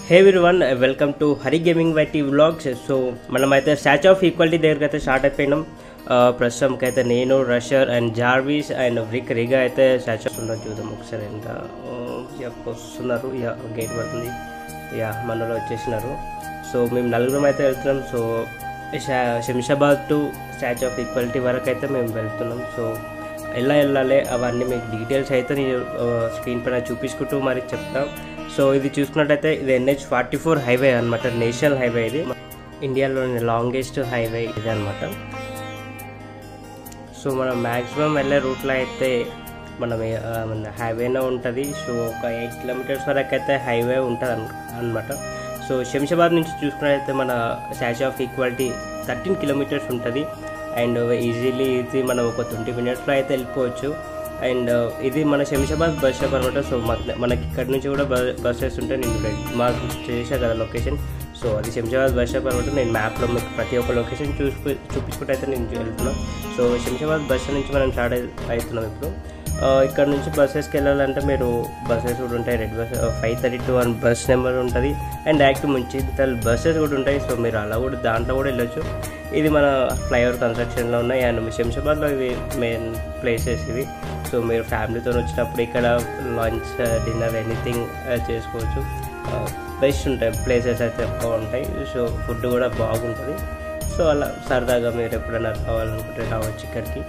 Hey one welcome to Hari gaming YT vlogs so మనమైతే statue of equality దగ్గరికి అయితే start అయిపోయినాం ఆ, ప్రస్తుతంకి అయితే నేను Rusher and Jarvis and Rick రిగా అయితే స్టాచ్యూ ఉన్నాం చూద్దాం ఒకసారి ఎంత ఆ, యా, వస్తున్నారు యా గేట్ పడుతుంది యా మనలో వచ్చేసినారు సో మేము నలుగురం అయితే వెళ్తున్నాం సో శా- Shamshabad to statue of equality వరకు అయితే మేము వెళ్తున్నాం సో ఎలా వెళ్ళాలి అవన్నీ మీకు డీటెయిల్స్ అయితే నేను స్క్రీన్ పైన చూపించుకుంటూ మరి చెప్తాం సో ఇది చూసుకున్నట్టయితే ఇది ఎన్హెచ్ ఫార్టీ ఫోర్ హైవే అనమాట నేషనల్ హైవే ఇది ఇండియాలోని లాంగెస్ట్ హైవే ఇది అనమాట సో మనం మ్యాక్సిమం వెళ్ళే రూట్లో అయితే మనం ఏ- ఆ, మన హైవేనే ఉంటుంది సో ఒక ఎయిట్ కిలోమీటర్స్ వరకు అయితే హైవే ఉంటుంది అన్ అనమాట సో శంషాబాద్ నుంచి చూసుకున్నట్టయితే మన statue of equality thirteen kilometers ఉంటుంది అండ్ ఈజీలీ ఇది మనం ఒక ట్వంటీ మినిట్స్లో అయితే వెళ్ళిపోవచ్చు అండ్ ఇది మన శంషాబాద్ బస్ స్టాప్ అనమాట సో మాకు మనకి ఇక్కడ నుంచి కూడా బ బస్సెస్ ఉంటాయి నేను రెడ్ మార్క్ చేసా కదా లొకేషన్ సో అది శంషాబాద్ బస్ స్టాప్ అనమాట నేను మ్యాప్లో మీకు ప్రతి ఒక్క లొకేషన్ చూసి చూపించుకుంటూ అయితే నేను వెళ్తున్నాను సో శంషాబాద్ బస్ స్టాండ్ నుంచి మనం స్టార్ట్ అయి- అవుతున్నాం ఇప్పుడు ఆ, ఇక్కడ నుంచి బస్సెస్కి వెళ్ళాలంటే మీరు బస్సెస్ కూడా ఉంటాయి red bus five thirty two one bus number ఉంటుంది అండ్ డైరెక్ట్ ముంచింతల్ బస్సెస్ కూడా ఉంటాయి సో మీరు అలా కూడా దాంట్లో కూడా వెళ్ళొచ్చు ఇది మన ఫ్లైఓవర్ కన్స్ట్రక్షన్లో ఉన్నాయి అండ్ శంషాబాద్లో ఇవి మెయిన్ ప్లేసెస్ ఇవి సో మీరు ఫ్యామిలీతో వచ్చినప్పుడు ఇక్కడ లంచ్ డిన్నర్ ఎనీథింగ్ చేసుకోవచ్చు బెస్ట్ ఉంటాయి ప్లేసెస్ అయితే బాగుంటాయి సో ఫుడ్ కూడా బాగుంటుంది సో అలా సరదాగా మీరు ఎప్పుడైనా రావాలనుకుంటే రావచ్చు ఇక్కడికి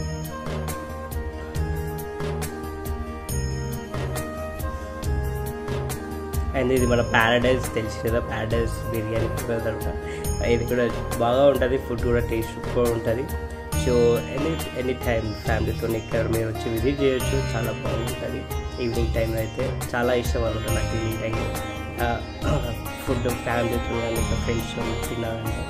అండ్ ఇది మన ప్యారడైజ్ తెలిసి కదా ప్యారడైజ్ బిర్యానీ అనమాట ఇది కూడా బాగా ఉంటుంది ఫుడ్ కూడా టేస్ట్ కూడా ఉంటుంది సో ఎనీ ఎనీ టైం ఫ్యామిలీతో ఇక్కడ మీరు వచ్చి విజిట్ చేయొచ్చు చాలా బాగుంటుంది ఈవినింగ్ టైంలో అయితే చాలా ఇష్టం అనమాట నాకు ఈవినింగ్ టైం ఫుడ్ ఫ్యామిలీతో కానీ ఫ్రెండ్స్తో తినాలంటే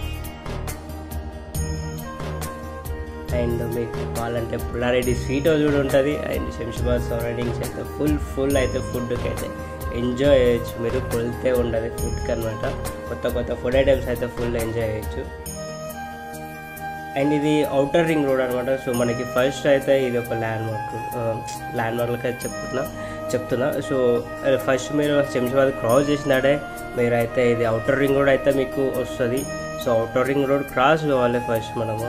అండ్ మీకు కావాలంటే పుల్లారెడ్డి స్వీట్ హౌస్ కూడా ఉంటుంది అండ్ శంషాబాద్ సరౌండింగ్స్ అయితే ఫుల్ ఫుల్ అయితే ఫుడ్కి అయితే ఎంజాయ్ చేయొచ్చు మీరు కొలితే ఉండదు ఫుడ్కి అనమాట కొత్త కొత్త ఫుడ్ ఐటమ్స్ అయితే ఫుల్ ఎంజాయ్ చేయొచ్చు అండ్ ఇది అవుటర్ రింగ్ రోడ్ అనమాట సో మనకి ఫస్ట్ అయితే ఇది ఒక ల్యాండ్ మార్క్ ల్యాండ్ మార్క్లకి అయితే చెప్తున్నా చెప్తున్నా సో ఫస్ట్ మీరు శంషాబాద్ క్రాస్ చేసినాడే మీరు అయితే ఇది అవుటర్ రింగ్ రోడ్ అయితే మీకు వస్తుంది so outer ring road cross కావాలి ఫస్ట్ మనము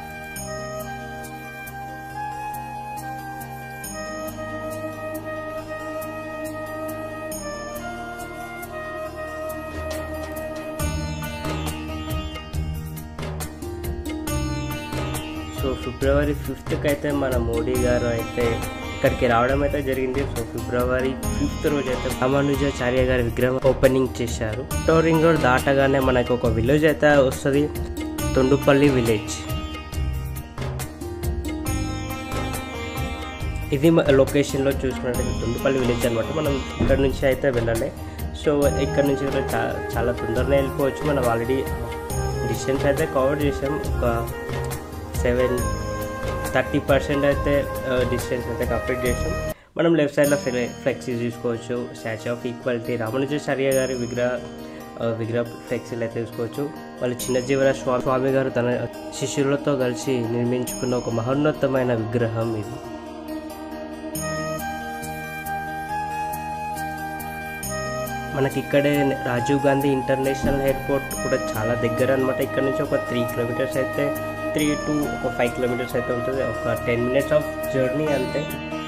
సో ఫిబ్రవరి ఫిఫ్త్కి అయితే మన మోడీ గారు అయితే ఇక్కడికి రావడం అయితే జరిగింది సో ఫిబ్రవరి ఫిఫ్త్ రోజు అయితే రామానుజాచార్య గారి విగ్రహం ఓపెనింగ్ చేశారు టోరింగ్ రోడ్ దాటగానే మనకు ఒక విలేజ్ అయితే వస్తుంది తొండుపల్లి విలేజ్ ఇది మ- లొకేషన్లో చూసుకున్నట్టయితే తొండుపల్లి విలేజ్ అనమాట మనం ఇక్కడ నుంచి అయితే వెళ్ళాలి సో ఇక్కడ నుంచి కూడా చా చాలా తొందరగా వెళ్ళిపోవచ్చు మనం ఆల్రెడీ డిస్టెన్స్ అయితే కవర్ చేసాం ఒక సెవెన్ థర్టీ పర్సెంట్ అయితే డిస్టెన్స్ అయితే కంప్లీట్ చేసాం మనం లెఫ్ట్ సైడ్లో ఫ్లె ఫ్లెక్సీ చూసుకోవచ్చు స్టాచ్యూ ఆఫ్ ఈక్వాలిటీ రామానుజాచార్య గారి విగ్రహ ఆ, విగ్రహ ఫ్లెక్సీలు అయితే చూసుకోవచ్చు మళ్ళీ చిన్నజీవన స్వామి స్వామి గారు తన శిష్యులతో కలిసి నిర్మించుకున్న ఒక మహోన్నతమైన విగ్రహం ఇది మనకి ఇక్కడే రాజీవ్ గాంధీ ఇంటర్నేషనల్ ఎయిర్పోర్ట్ కూడా చాలా దగ్గర అనమాట ఇక్కడ నుంచి ఒక త్రీ కిలోమీటర్స్ అయితే త్రీ టు ఒక ఫైవ్ కిలోమీటర్స్ అయితే ఉంటుంది ఒక టెన్ మినిట్స్ ఆఫ్ జర్నీ అంతే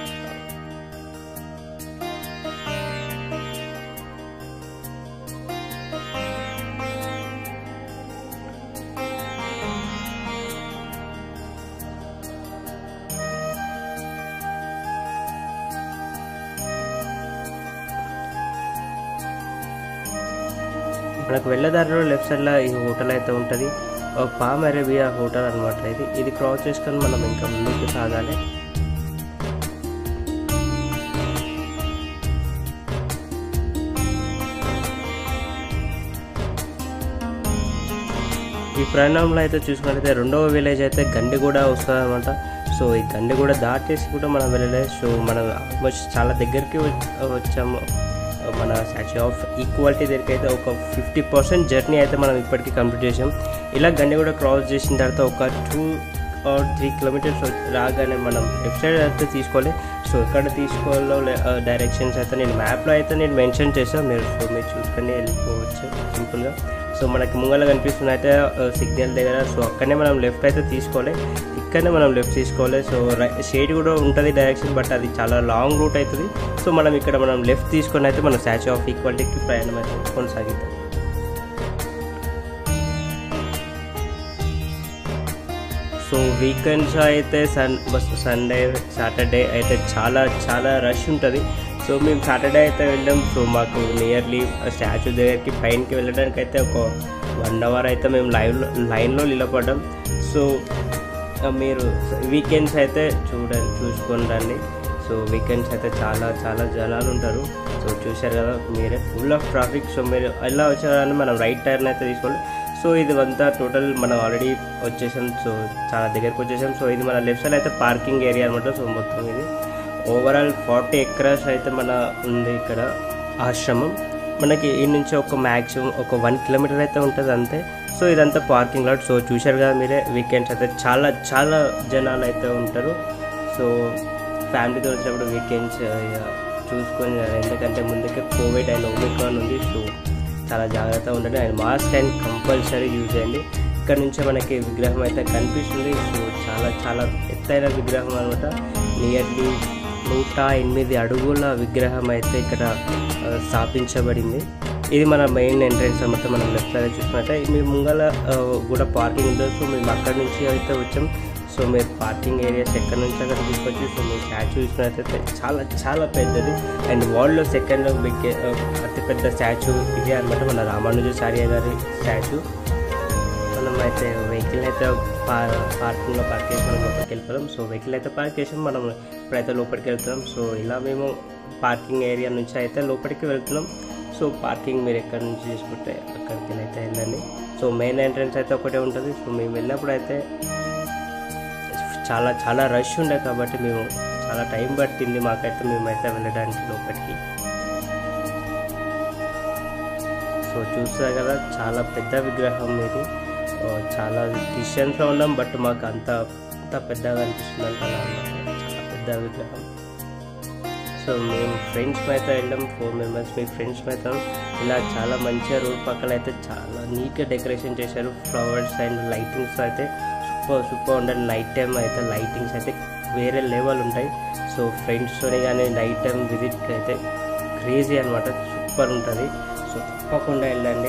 మనకు వెళ్ళేదారిలో లెఫ్ట్ సైడ్లో ఈ హోటల్ అయితే ఉంటుంది పామ్ అరేబియా హోటల్ అనమాట ఇది ఇది క్రాస్ చేసుకొని మనం ఇంకా ముందుకు సాగాలి ఈ ప్రయాణంలో అయితే చూసుకున్నట్లయితే రెండవ విలేజ్ అయితే గండిగూడ వస్తుంది అనమాట సో ఈ గండిగూడ దాటేసి కూడా మనం వెళ్ళలేదు సో మనం ఆల్మోస్ట్ చాలా దగ్గరికి వచ్- వచ్చాము మన స్టాచ్యూ ఆఫ్ ఈక్వాలిటీ దగ్గరికి అయితే ఒక ఫిఫ్టీ పర్సెంట్ జర్నీ అయితే మనం ఇప్పటికీ కంప్లీట్ చేసాం ఇలా గండిగూడ క్రాస్ చేసిన తర్వాత ఒక టూ ఆర్ త్రీ కిలోమీటర్స్ రాగానే మనం లెఫ్ట్ సైడ్ అయితే తీసుకోవాలి సో ఎక్కడ తీసుకోవాలో డైరెక్షన్స్ అయితే నేను మ్యాప్లో అయితే నేను మెన్షన్ చేసాను మీరు సో మీరు చూసుకొని వెళ్ళిపోవచ్చు సింపుల్గా సో మనకి ముంగల కనిపిస్తుంది అయితే సిగ్నల్ దగ్గర సో అక్కడనే మనం లెఫ్ట్ అయితే తీసుకోవాలి ఇక్కడనే మనం లెఫ్ట్ తీసుకోవాలి సో షేడ్ కూడా ఉంటుంది డైరెక్షన్ బట్ అది చాలా లాంగ్ రూట్ అవుతుంది సో మనం ఇక్కడ మనం లెఫ్ట్ తీసుకొని అయితే మనం స్టాచ్యూ ఆఫ్ ఈక్వాలిటీకి ప్రయాణం అయితే కొనసాగిద్దాం సో వీకెండ్స్ అయితే సన్ బస్ సండే సాటర్డే అయితే చాలా చాలా రష్ ఉంటుంది సో మేము సాటర్డే అయితే వెళ్ళాం సో మాకు నియర్లీ స్టాచ్యూ దగ్గరికి పైనకి వెళ్ళడానికి అయితే ఒక వన్ అవర్ అయితే మేము లైవ్లో లైన్లో నిలబడ్డాం సో ఆ, మీరు వీకెండ్స్ అయితే చూడండి చూసుకొని రండి సో వీకెండ్స్ అయితే చాలా చాలా జనాలు ఉంటారు సో చూశారు కదా మీరే ఫుల్ ఆఫ్ ట్రాఫిక్ సో మీరు ఎలా వచ్చారని మనం రైట్ టర్న్ అయితే తీసుకోవాలి సో ఇది అంతా టోటల్ మనం ఆల్రెడీ వచ్చేసాం సో చాలా దగ్గరకు వచ్చేసాం సో ఇది మన లెఫ్ట్ సైడ్ అయితే పార్కింగ్ ఏరియా అనమాట సో మొత్తం ఇది ఓవరాల్ ఫార్టీ ఎకరాస్ అయితే మన ఉంది ఇక్కడ ఆశ్రమం మనకి ఈ నుంచి ఒక మ్యాక్సిమం ఒక వన్ కిలోమీటర్ అయితే ఉంటుంది అంతే సో ఇదంతా పార్కింగ్ లాట్ సో చూశారు కదా మీరే వీకెండ్స్ అయితే చాలా చాలా జనాలు అయితే ఉంటారు సో ఫ్యామిలీతో వచ్చినప్పుడు వీకెండ్స్ చూసుకొని ఎందుకంటే ముందుకే కోవిడ్ అండ్ ఓమిక్రాన్ ఉంది సో చాలా జాగ్రత్తగా ఉండండి and mask and compulsory use చేయండి ఇక్కడ నుంచి మనకి విగ్రహం అయితే కనిపిస్తుంది సో చాలా చాలా ఎత్తైన విగ్రహం అనమాట నియర్లీ నూట ఎనిమిది అడుగుల విగ్రహం అయితే ఇక్కడ ఆ, స్థాపించబడింది ఇది మన మెయిన్ ఎంట్రెన్స్ అనమాట మనం లెఫ్ట్ సైడ్ చూసుకుంటే మీ ముంగల ఆ, కూడా పార్కింగ్ ఉంటుంది సో మేము అక్కడి నుంచి అయితే వచ్చాం సో మీరు పార్కింగ్ ఏరియాస్ ఎక్కడి నుంచి అక్కడ తీసుకొచ్చి సో మీరు స్టాచ్యూ చూసినట్లయితే చాలా చాలా పెద్దది అండ్ వరల్డ్లో సెకండ్ బిగ్ అతి పెద్ద స్టాచ్యూ ఇదే అనమాట మన రామానుజాచార్య గారి స్టాచ్యూ మనం అయితే వెహికల్ అయితే పార్ పార్కింగ్లో పార్క్ చేసి మనం లోపలికి వెళ్ళిపోదాం సో వెహికల్ అయితే పార్క్ చేసాం మనం ఇప్పుడైతే లోపలికి వెళ్తున్నాం సో ఇలా మేము పార్కింగ్ ఏరియా నుంచి అయితే లోపలికి వెళ్తున్నాం సో పార్కింగ్ మీరు ఎక్కడి నుంచి తీసుకుంటే అక్కడికి అయితే వెళ్ళండి సో మెయిన్ ఎంట్రన్స్ అయితే ఒకటే ఉంటుంది సో మేము వెళ్ళినప్పుడు అయితే చాలా చాలా రష్ ఉండే కాబట్టి మేము చాలా టైం పట్టింది మాకైతే మేమైతే వెళ్ళడానికి లోపలికి సో చూస్తారు కదా చాలా పెద్ద విగ్రహం ఇది ఆ, చాలా డిస్టెన్స్లో ఉన్నాం బట్ మాకు అంత అంత పెద్దగా అనిపిస్తుంది అంటే అలా అన్నమాట. చాలా పెద్ద విగ్రహం సో మేము ఫ్రెండ్స్ అయితే వెళ్ళాం ఫోర్ మెంబర్స్ మీ ఫ్రెండ్స్ అయితే ఇలా చాలా మంచిగా రోడ్ పక్కన అయితే చాలా నీట్గా డెకరేషన్ చేశారు ఫ్లవర్స్ అండ్ లైటింగ్స్ అయితే సూపర్ సూపర్ ఉండే నైట్ టైం అయితే లైటింగ్స్ అయితే వేరే లెవెల్ ఉంటాయి సో ఫ్రెండ్స్తోని కానీ నైట్ టైం విజిట్కి అయితే క్రేజీ అనమాట సూపర్ ఉంటుంది సో తప్పకుండా వెళ్ళండి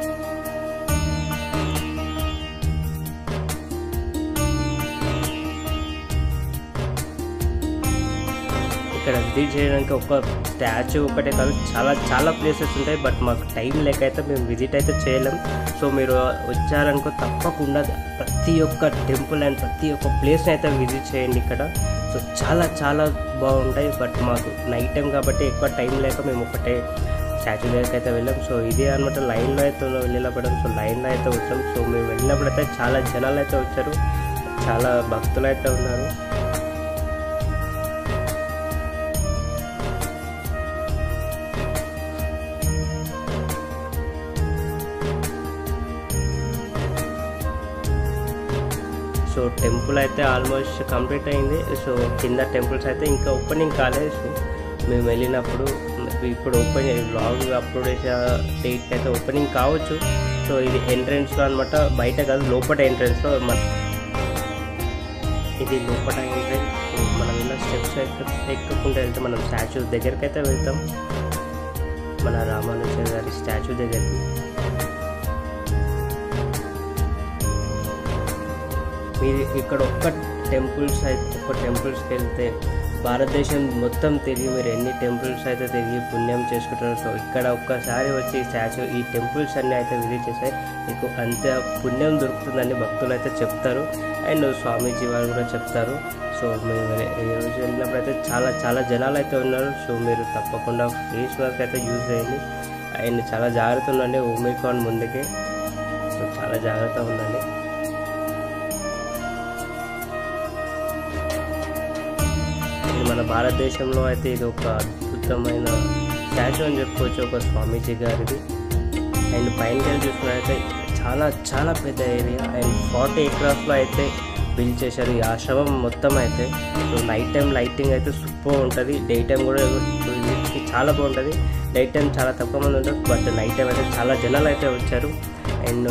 ఇక్కడ విజిట్ చేయడానికి ఒక స్టాచ్యూ ఒకటే కాదు చాలా చాలా ప్లేసెస్ ఉంటాయి బట్ మాకు టైం లేక అయితే మేము విజిట్ అయితే చేయలేం సో మీరు వచ్చారనుకో తప్పకుండా ప్రతి ఒక్క టెంపుల్ అండ్ ప్రతి ఒక్క ప్లేస్ని అయితే విజిట్ చేయండి ఇక్కడ సో చాలా చాలా బాగుంటాయి బట్ మాకు నైట్ టైం కాబట్టి ఎక్కువ టైం లేక మేము ఒకటే స్టాచ్యూ దగ్గరికి అయితే వెళ్ళాం సో ఇదే అనమాట లైన్లో అయితే వెళ్ళినప్పుడు సో లైన్లో అయితే వచ్చాం సో మేము వెళ్ళినప్పుడు అయితే చాలా జనాలు అయితే వచ్చారు చాలా భక్తులు అయితే ఉన్నారు సో టెంపుల్ అయితే ఆల్మోస్ట్ కంప్లీట్ అయింది సో కింద టెంపుల్స్ అయితే ఇంకా ఓపెనింగ్ కాలేదు సో మేము వెళ్ళినప్పుడు ఇప్పుడు ఓపెన్ బ్లాగ్ అప్లోడ్ చేసే డేట్ అయితే ఓపెనింగ్ కావచ్చు సో ఇది ఎంట్రన్స్లో అనమాట బయట కాదు లోపల ఎంట్రన్స్లో మన ఇది లోపల ఎంట్రన్స్ సో మనం ఇలా స్టెప్స్ ఎక్క ఎక్కకుండా వెళ్తే మనం స్టాచ్యూ దగ్గరికి అయితే వెళ్తాం మన రామానుజ గారి స్టాచ్యూ దగ్గరికి మీరు ఇక్కడ ఒక్క టెంపుల్స్ అయితే ఒక్క టెంపుల్స్కి వెళ్తే భారతదేశం మొత్తం తిరిగి మీరు ఎన్ని టెంపుల్స్ అయితే తిరిగి పుణ్యం చేసుకుంటారు సో ఇక్కడ ఒక్కసారి వచ్చి స్టాచ్యూ ఈ టెంపుల్స్ అన్నీ అయితే విజిట్ చేస్తే మీకు అంత పుణ్యం దొరుకుతుందని భక్తులు అయితే చెప్తారు అండ్ స్వామీజీ వారు కూడా చెప్తారు సో మేము ఈ రోజు వెళ్ళినప్పుడు అయితే చాలా చాలా జనాలు అయితే ఉన్నారు సో మీరు తప్పకుండా ఫేస్ మాస్క్ అయితే యూజ్ చేయండి అండ్ చాలా జాగ్రత్త ఉండండి ఓమికాన్ ముందుకే సో చాలా జాగ్రత్తగా ఉండండి ఇది మన భారతదేశంలో అయితే ఇది ఒక అద్భుతమైన స్టాచ్యూ అని చెప్పుకోవచ్చు ఒక స్వామీజీ గారిది అండ్ పైన వెళ్ళి చూసుకున్నట్లయితే చాలా చాలా పెద్ద ఏరియా అండ్ ఫార్టీ ఎకరాస్లో అయితే బిల్డ్ చేశారు ఈ ఆశ్రమం మొత్తం అయితే సో నైట్ టైం లైటింగ్ అయితే సూపర్ ఉంటుంది డే టైం కూడా ఇది చాలా బాగుంటుంది డే టైం చాలా తక్కువ మంది ఉంటారు బట్ నైట్ టైం అయితే చాలా జనాలు అయితే వచ్చారు అండ్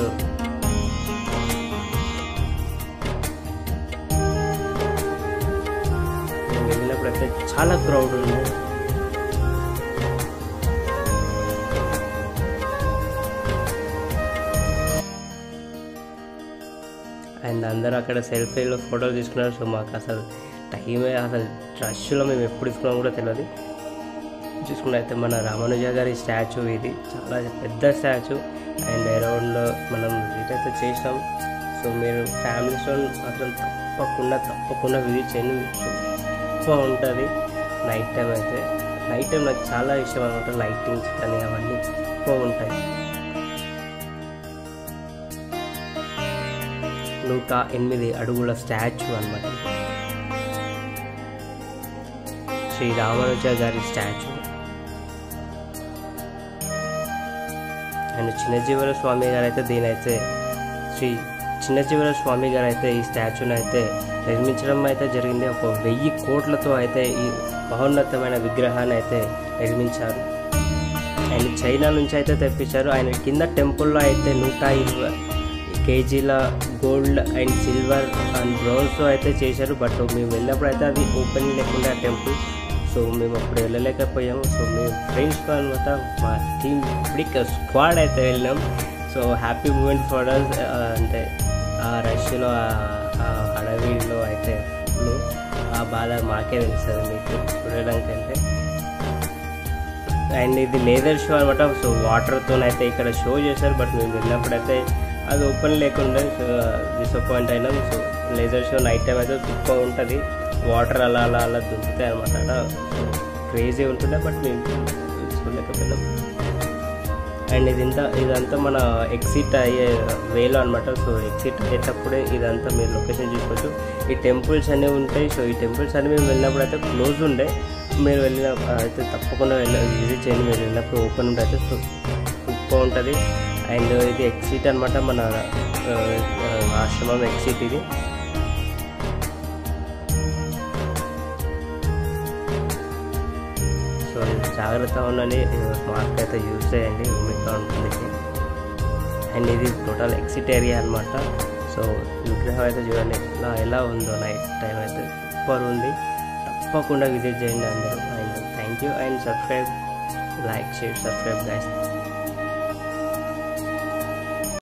నేను వెళ్ళినప్పుడు అయితే చాలా క్రౌడ్ ఉంది అండ్ అందరూ అక్కడ సెల్ఫీలో ఫోటోలు తీసుకున్నారు సో మాకు అసలు టైమే అసలు రష్లో మేము ఎప్పుడు తీసుకున్నాం కూడా తెలియదు చూసుకున్నైతే మన రామానుజ గారి స్టాచ్యూ ఇది చాలా పెద్ద స్టాచ్యూ అండ్ అరౌండ్ మనం విజిట్ అయితే చేసాం సో మీరు ఫ్యామిలీస్తో మాత్రం తప్పకుండా తప్పకుండా విజిట్ చేయండి సూపర్ ఉంటుంది నైట్ టైం అయితే నైట్ టైం నాకు చాలా ఇష్టం అనమాట లైటింగ్స్ కానీ అవన్నీ సూపర్ ఉంటాయి నూట ఎనిమిది అడుగుల స్టాచ్యూ అనమాట శ్రీ రామానుజ గారి స్టాచ్యూ అండ్ చిన్నజీవన స్వామి గారు అయితే దీనైతే శ్రీ చిన్నజీవన స్వామి గారు అయితే ఈ స్టాచ్యూని అయితే నిర్మించడం అయితే జరిగింది ఒక వెయ్యి కోట్లతో అయితే ఈ మహోన్నతమైన విగ్రహాన్ని అయితే నిర్మించారు అండ్ చైనా నుంచి అయితే తెప్పించారు ఆయన కింద టెంపుల్లో అయితే నూట ఇరవై కేజీల గోల్డ్ అండ్ సిల్వర్ అండ్ బ్రౌన్స్తో అయితే చేశారు బట్ మేము వెళ్ళినప్పుడు అయితే అది ఓపెన్ లేకుండా టెంపుల్ సో మేము అప్పుడు వెళ్ళలేకపోయాము సో మేము ఫ్రెండ్స్తో అనమాట మా టీమ్ ఇప్పటికి స్క్వాడ్ అయితే వెళ్ళినాం so happy moment for us అంటే ఆ రష్లో ఆ అడవిలో అయితే full ఆ బాధ మాకే తెలుస్తుంది మీకు చూడడానికి అంటే అండ్ ఇది లేదర్ షో అనమాట సో వాటర్తో అయితే ఇక్కడ షో చేశారు బట్ మేము వెళ్ళినప్పుడు అయితే అది ఓపెన్ లేకుండా సో డిసప్పాయింట్ అయినాం so laser show night time అయితే సూపర్ ఉంటుంది వాటర్ అలా అలా అలా దుంకుతాయి అనమాట క్రేజీ ఉంటుండే బట్ మేము చూడలేకపోయినాం అండ్ ఇదంతా ఇదంతా మన ఎగ్జిట్ అయ్యే వేలో అనమాట సో ఎగ్జిట్ అయ్యేటప్పుడే ఇదంతా మీరు లొకేషన్ చూసుకోవచ్చు ఈ టెంపుల్స్ అన్నీ ఉంటాయి సో ఈ టెంపుల్స్ అన్నీ మేము వెళ్ళినప్పుడు అయితే క్లోజ్ ఉండే మీరు వెళ్ళిన అయితే తప్పకుండా వెళ్ళ విజిట్ చేయండి మీరు వెళ్ళినప్పుడు ఓపెన్ ఉంటే అయితే సూపర్ ఉంటుంది అండ్ ఇది ఎగ్జిట్ అనమాట మన ఆ, ఆ, ఆశ్రమం ఎగ్జిట్ ఇది సో జాగ్రత్త ఉండండి మాస్క్ అయితే యూజ్ చేయండి ఒమిక్రాన్ ఉందికి అండ్ ఇది టోటల్ ఎగ్జిట్ ఏరియా అనమాట సో విగ్రహం అయితే చూడండి ఎలా ఎలా ఉందో నైట్ టైం అయితే సూపర్ ఉంది తప్పకుండా విజిట్ చేయండి అందరూ and thank you and subscribe like share subscribe guys